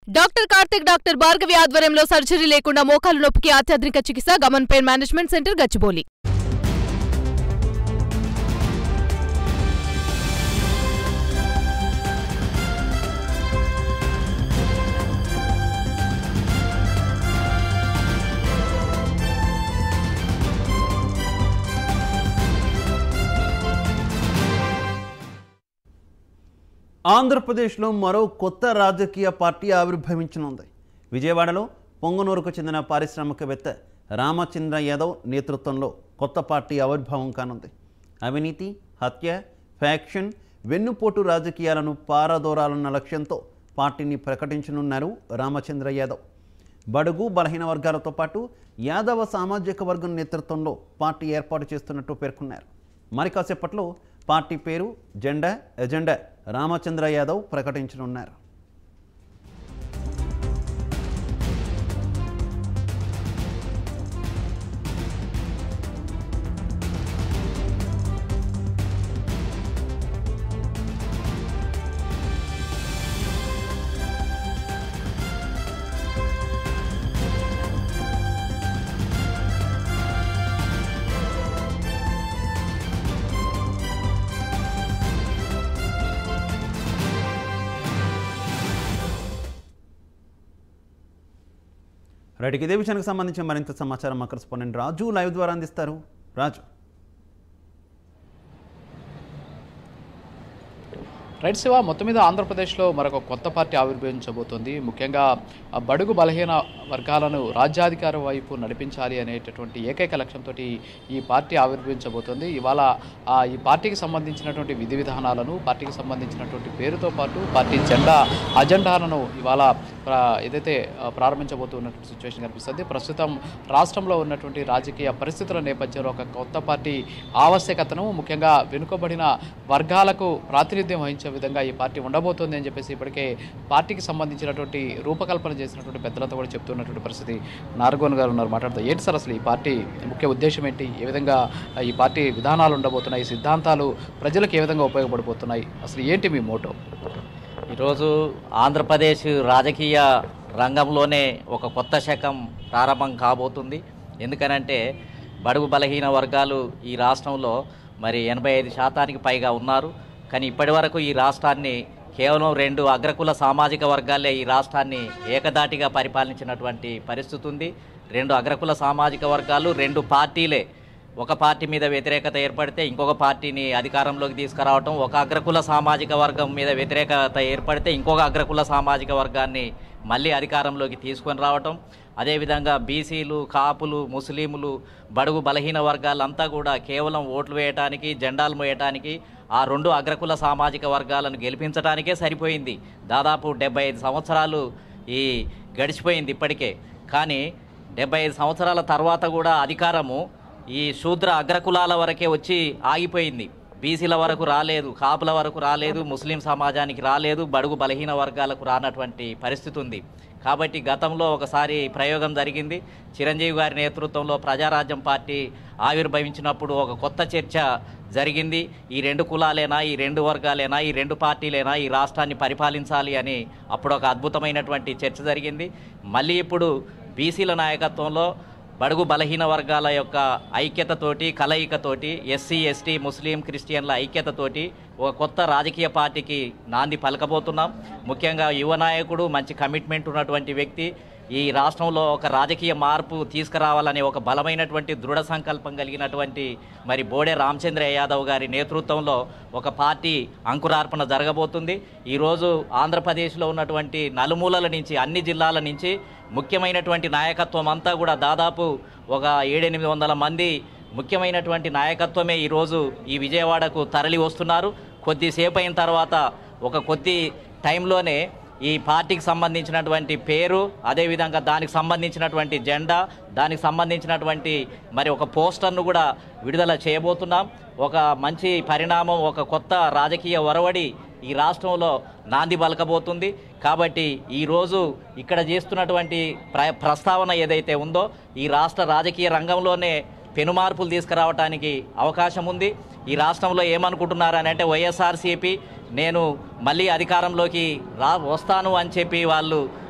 doctor Karthik doctor Bhargavi ఆధ్వర్యంలో surgery లేకుండా మోకాలు నొప్పికి అత్యాధునిక చికిత్స Gaman pain management centre Gachibowli ఆంధ్రప్రదేశ్లో మరో కొత్త రాజకీయ పార్టీ ఆవిర్భవించనుంది విజయవాడలో పొంగనూరుకు చెందిన పారిశ్రామికవేత్త రామచంద్ర యాదవ్ నేతృత్వంలో కొత్త పార్టీ ఆవిర్భావం కానుంది అవినీతి హత్య ఫ్యాక్షన్ వెన్నుపోటు రాజకీయాలను పారదోరాలన్న లక్ష్యంతో పార్టీని ప్రకటించనున్నారు రామచంద్ర యాదవ్ బడుగు బలహీన వర్గాలతో పాటు యాదవ సామాజిక వర్గం నేతృత్వంలో పార్టీ ఏర్పాటు చేస్తున్నట్టు పేర్కొన్నారు మరి కాసేపట్లో పార్టీ పేరు జెండా ఎజెండా రామచంద్ర యాదవ్ ప్రకటించనున్నారు రైట్కి ఇదే విషయానికి సంబంధించి మరింత సమాచారం మా కరెస్పాండెంట్ రాజు లైవ్ ద్వారా అందిస్తారు రాజు రైట్ శివ మొత్తం మీద ఆంధ్రప్రదేశ్లో మరొక కొత్త పార్టీ ఆవిర్భవించబోతోంది ముఖ్యంగా ఆ బడుగు బలహీన వర్గాలను రాజ్యాధికార వైపు నడిపించాలి అనేటటువంటి ఏకైక లక్ష్యంతో ఈ పార్టీ ఆవిర్భవించబోతోంది ఇవాళ ఆ, ఈ పార్టీకి సంబంధించినటువంటి విధి విధానాలను పార్టీకి సంబంధించినటువంటి పేరుతో పాటు పార్టీ జెండా అజెండాలను ఇవాళ ప్ర- ఏదైతే ఆ, ప్రారంభించబోతున్నటువంటి సిచ్యువేషన్ కనిపిస్తుంది ప్రస్తుతం రాష్ట్రంలో ఉన్నటువంటి రాజకీయ పరిస్థితుల నేపథ్యంలో ఒక కొత్త పార్టీ ఆవశ్యకతను ముఖ్యంగా వెనుకబడిన వర్గాలకు ప్రాతినిధ్యం వహించే విధంగా ఈ పార్టీ ఉండబోతోంది అని చెప్పేసి ఇప్పటికే పార్టీకి సంబంధించినటువంటి రూపకల్పన చేసినటువంటి పెద్దలతో కూడా చెప్తున్నటువంటి పరిస్థితి నార్గోన్ గారు ఉన్నారు మాట్లాడుతూ ఏంటి సార్ అసలు ఈ పార్టీ ముఖ్య ఉద్దేశం ఏంటి ఏ విధంగా ఆ, ఈ పార్టీ విధానాలు ఉండబోతున్నాయి ఈ సిద్ధాంతాలు ప్రజలకు ఏ విధంగా ఉపయోగపడిపోతున్నాయి అసలు ఏంటి మీ మోటో ఈరోజు ఆంధ్రప్రదేశ్ రాజకీయ రంగంలోనే ఒక కొత్త శకం ప్రారంభం కాబోతుంది ఎందుకనంటే బడుగు బలహీన వర్గాలు ఈ రాష్ట్రంలో మరి ఎనభై ఐదు శాతానికి పైగా ఉన్నారు కానీ ఇప్పటి వరకు ఈ రాష్ట్రాన్ని కేవలం రెండు అగ్రకుల సామాజిక వర్గాలే ఈ రాష్ట్రాన్ని ఏకదాటిగా పరిపాలించినటువంటి పరిస్థితి ఉంది రెండు అగ్రకుల సామాజిక వర్గాలు రెండు పార్టీలే ఒక పార్టీ మీద వ్యతిరేకత ఏర్పడితే ఇంకొక పార్టీని అధికారంలోకి తీసుకురావటం ఒక అగ్రకుల సామాజిక వర్గం మీద వ్యతిరేకత ఏర్పడితే ఇంకొక అగ్రకుల సామాజిక వర్గాన్ని మళ్ళీ అధికారంలోకి తీసుకొని రావటం అదేవిధంగా బీసీలు కాపులు ముస్లింలు బడుగు బలహీన వర్గాలంతా కూడా కేవలం ఓట్లు వేయటానికి జెండాలు మోయటానికి ఆ రెండు అగ్రకుల సామాజిక వర్గాలను గెలిపించడానికే సరిపోయింది దాదాపు డెబ్బై ఐదు సంవత్సరాలు ఈ గడిచిపోయింది ఇప్పటికే కానీ డెబ్బై ఐదు సంవత్సరాల తర్వాత కూడా అధికారము ఈ శూద్ర అగ్రకులాల వరకే వచ్చి ఆగిపోయింది బీసీల వరకు రాలేదు కాపుల వరకు రాలేదు ముస్లిం సమాజానికి రాలేదు బడుగు బలహీన వర్గాలకు రానటువంటి పరిస్థితి ఉంది కాబట్టి గతంలో ఒకసారి ప్రయోగం జరిగింది చిరంజీవి గారి నేతృత్వంలో ప్రజారాజ్యం పార్టీ ఆవిర్భవించినప్పుడు ఒక కొత్త చర్చ జరిగింది ఈ రెండు కులాలేనా ఈ రెండు వర్గాలేనా ఈ రెండు పార్టీలేనా ఈ రాష్ట్రాన్ని పరిపాలించాలి అని అప్పుడు ఒక అద్భుతమైనటువంటి చర్చ జరిగింది మళ్ళీ ఇప్పుడు బీసీల నాయకత్వంలో బడుగు బలహీన వర్గాల యొక్క ఐక్యతతోటి కలయికతోటి ఎస్సీ ఎస్టీ ముస్లిం క్రిస్టియన్ల ఐక్యతతోటి ఒక కొత్త రాజకీయ పార్టీకి నాంది పలకబోతున్నాం ముఖ్యంగా యువ నాయకుడు మంచి కమిట్మెంట్ ఉన్నటువంటి వ్యక్తి ఈ రాష్ట్రంలో ఒక రాజకీయ మార్పు తీసుకురావాలనే ఒక బలమైనటువంటి దృఢ సంకల్పం కలిగినటువంటి మరి బోడే రామచంద్ర యాదవ్ గారి నేతృత్వంలో ఒక పార్టీ అంకురార్పణ జరగబోతుంది ఈరోజు ఆంధ్రప్రదేశ్లో ఉన్నటువంటి నలుమూలల నుంచి అన్ని జిల్లాల నుంచి ముఖ్యమైనటువంటి నాయకత్వం అంతా కూడా దాదాపు ఒక ఏడెనిమిది వందల మంది ముఖ్యమైనటువంటి నాయకత్వమే ఈరోజు ఈ విజయవాడకు తరలి వస్తున్నారు కొద్దిసేపు అయిన తర్వాత ఒక కొద్ది టైంలోనే ఈ పార్టీకి సంబంధించినటువంటి పేరు అదేవిధంగా దానికి సంబంధించినటువంటి జెండా దానికి సంబంధించినటువంటి మరి ఒక పోస్టర్ను కూడా విడుదల చేయబోతున్నాం ఒక మంచి పరిణామం ఒక కొత్త రాజకీయ ఒరవడి ఈ రాష్ట్రంలో నాంది పలకబోతుంది కాబట్టి ఈరోజు ఇక్కడ చేస్తున్నటువంటి ప్ర ప్రస్తావన ఏదైతే ఉందో ఈ రాష్ట్ర రాజకీయ రంగంలోనే పెనుమార్పులు తీసుకురావడానికి అవకాశం ఉంది ఈ రాష్ట్రంలో ఏమనుకుంటున్నారు అని అంటే వైఎస్ఆర్సీపీ నేను మళ్ళీ అధికారంలోకి రా వస్తాను అని చెప్పి వాళ్ళు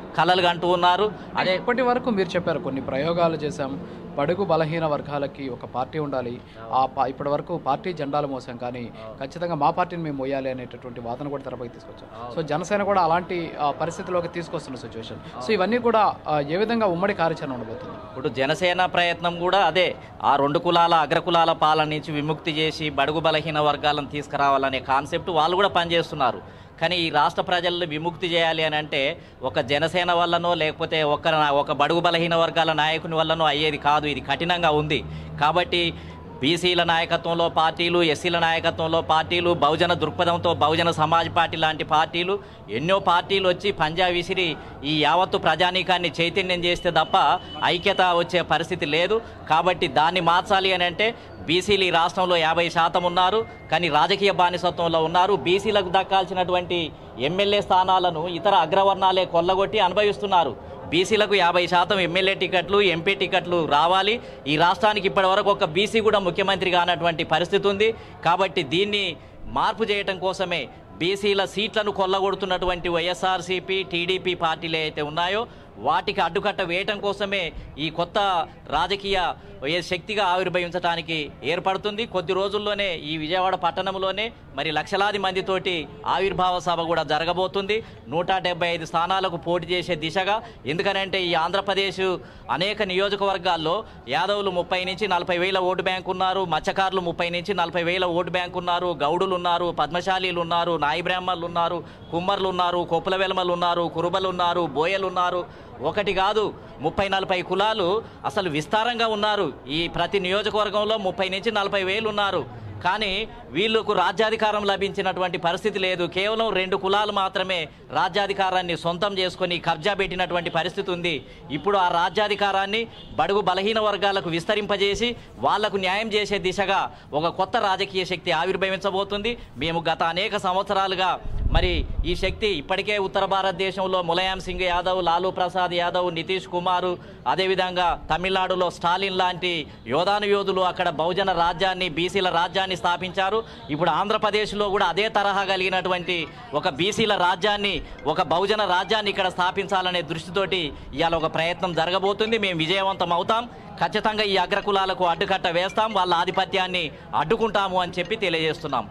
కలలు కంటూ ఉన్నారు అదే ఇప్పటి వరకు మీరు చెప్పారు కొన్ని ప్రయోగాలు చేశాం బడుగు బలహీన వర్గాలకి ఒక పార్టీ ఉండాలి ఆ పా ఇప్పటి వరకు పార్టీ జెండాలు మోసాం కానీ ఖచ్చితంగా మా పార్టీని మేము మోయాలి అనేటటువంటి వాదన కూడా తెరపైకి తీసుకొచ్చాం సో జనసేన కూడా అలాంటి ఆ, పరిస్థితిలోకి తీసుకొస్తున్న సిచ్యువేషన్ సో ఇవన్నీ కూడా ఆ, ఏ విధంగా ఉమ్మడి కార్యాచరణ ఉండబోతుంది ఇప్పుడు జనసేన ప్రయత్నం కూడా అదే ఆ రెండు కులాల అగ్రకులాల పాలన నుంచి విముక్తి చేసి బడుగు బలహీన వర్గాలను తీసుకురావాలనే కాన్సెప్ట్ వాళ్ళు కూడా పనిచేస్తున్నారు కానీ ఈ రాష్ట్ర ప్రజలను విముక్తి చేయాలి అని అంటే ఒక జనసేన వల్లనో లేకపోతే ఒక ఒక బడుగు బలహీన వర్గాల నాయకుని వల్లనో అయ్యేది కాదు ఇది కఠినంగా ఉంది కాబట్టి బీసీల నాయకత్వంలో పార్టీలు ఎస్సీల నాయకత్వంలో పార్టీలు బహుజన దృక్పథంతో బహుజన సమాజ్ పార్టీ లాంటి పార్టీలు ఎన్నో పార్టీలు వచ్చి పంజా విసిరి ఈ యావత్తు ప్రజానీకాన్ని చైతన్యం చేస్తే తప్ప ఐక్యత వచ్చే పరిస్థితి లేదు కాబట్టి దాన్ని మార్చాలి అని అంటే బీసీలు ఈ రాష్ట్రంలో యాభై శాతం ఉన్నారు కానీ రాజకీయ బానిసత్వంలో ఉన్నారు బీసీలకు దక్కాల్సినటువంటి ఎమ్మెల్యే స్థానాలను ఇతర అగ్రవర్ణాలే కొల్లగొట్టి అనుభవిస్తున్నారు బీసీలకు యాభై శాతం ఎమ్మెల్యే టికెట్లు ఎంపీ టికెట్లు రావాలి ఈ రాష్ట్రానికి ఇప్పటివరకు ఒక బీసీ కూడా ముఖ్యమంత్రి కానటువంటి పరిస్థితి ఉంది కాబట్టి దీన్ని మార్పు చేయటం కోసమే బీసీల సీట్లను కొల్లగొడుతున్నటువంటి వైఎస్ఆర్సీపీ టీడీపీ పార్టీలు అయితే ఉన్నాయో వాటికి అడ్డుకట్ట వేయటం కోసమే ఈ కొత్త రాజకీయ ఏ శక్తిగా ఆవిర్భవించడానికి ఏర్పడుతుంది కొద్ది రోజుల్లోనే ఈ విజయవాడ పట్టణంలోనే మరి లక్షలాది మందితోటి ఆవిర్భావ సభ కూడా జరగబోతుంది నూట డెబ్బై ఐదు స్థానాలకు పోటీ చేసే దిశగా ఎందుకనంటే ఈ ఆంధ్రప్రదేశ్ అనేక నియోజకవర్గాల్లో యాదవులు ముప్పై నుంచి నలభై వేల ఓటు బ్యాంక్ ఉన్నారు మత్స్యకారులు ముప్పై నుంచి నలభై వేల ఓటు బ్యాంక్ ఉన్నారు గౌడులు ఉన్నారు పద్మశాలీలు ఉన్నారు నాయి బ్రాహ్మణులు ఉన్నారు కుమ్మర్లు ఉన్నారు కొప్పుల వెలమలు ఉన్నారు కురుబలు ఉన్నారు బోయలు ఉన్నారు ఒకటి కాదు ముప్పై నలభై కులాలు అసలు విస్తారంగా ఉన్నారు ఈ ప్రతి నియోజకవర్గంలో ముప్పై నుంచి నలభై వేలు ఉన్నారు కానీ వీళ్ళకు రాజ్యాధికారం లభించినటువంటి పరిస్థితి లేదు కేవలం రెండు కులాలు మాత్రమే రాజ్యాధికారాన్ని సొంతం చేసుకొని కబ్జా పెట్టినటువంటి పరిస్థితి ఉంది ఇప్పుడు ఆ రాజ్యాధికారాన్ని బడుగు బలహీన వర్గాలకు విస్తరింపజేసి వాళ్లకు న్యాయం చేసే దిశగా ఒక కొత్త రాజకీయ శక్తి ఆవిర్భవించబోతుంది మేము గత అనేక సంవత్సరాలుగా మరి ఈ శక్తి ఇప్పటికే ఉత్తర భారతదేశంలో ములాయం సింగ్ యాదవ్ లాలూ ప్రసాద్ యాదవ్ నితీష్ కుమార్ అదేవిధంగా తమిళనాడులో స్టాలిన్ లాంటి యోధాను యోధులు అక్కడ బహుజన రాజ్యాన్ని బీసీల రాజ్యాన్ని స్థాపించారు ఇప్పుడు ఆంధ్రప్రదేశ్లో కూడా అదే తరహా కలిగినటువంటి ఒక బీసీల రాజ్యాన్ని ఒక బహుజన రాజ్యాన్ని ఇక్కడ స్థాపించాలనే దృష్టితోటి ఇవాళ ఒక ప్రయత్నం జరగబోతుంది మేము విజయవంతం అవుతాం ఖచ్చితంగా ఈ అగ్రకులాలకు అడ్డుకట్ట వేస్తాం వాళ్ళ ఆధిపత్యాన్ని అడ్డుకుంటాము అని చెప్పి తెలియజేస్తున్నాం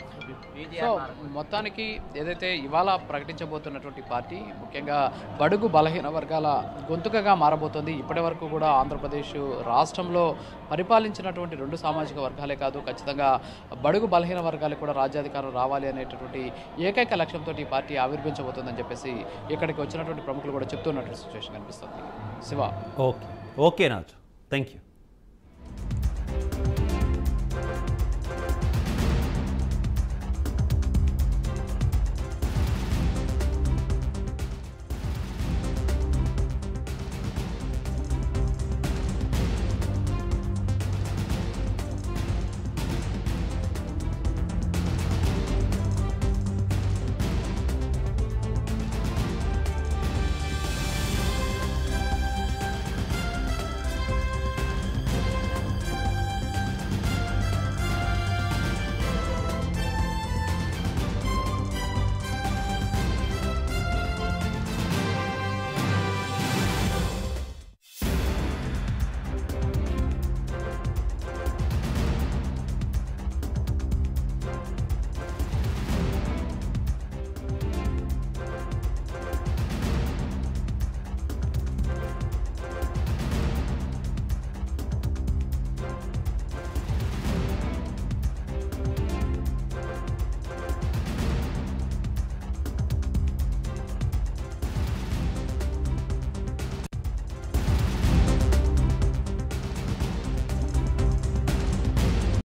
సో మొత్తానికి ఏదైతే ఇవాళ ప్రకటించబోతున్నటువంటి పార్టీ ముఖ్యంగా బడుగు బలహీన వర్గాల గొంతుకగా మారబోతోంది ఇప్పటి వరకు కూడా ఆంధ్రప్రదేశ్ రాష్ట్రంలో పరిపాలించినటువంటి రెండు సామాజిక వర్గాలే కాదు ఖచ్చితంగా బడుగు బలహీన వర్గాలకు కూడా రాజ్యాధికారం రావాలి అనేటటువంటి ఏకైక లక్ష్యంతో ఈ పార్టీ ఆవిర్భించబోతోందని చెప్పేసి ఇక్కడికి వచ్చినటువంటి ప్రముఖులు కూడా చెప్తున్నటువంటి సిచ్యువేషన్ కనిపిస్తుంది Shiva okay okay Raju thank you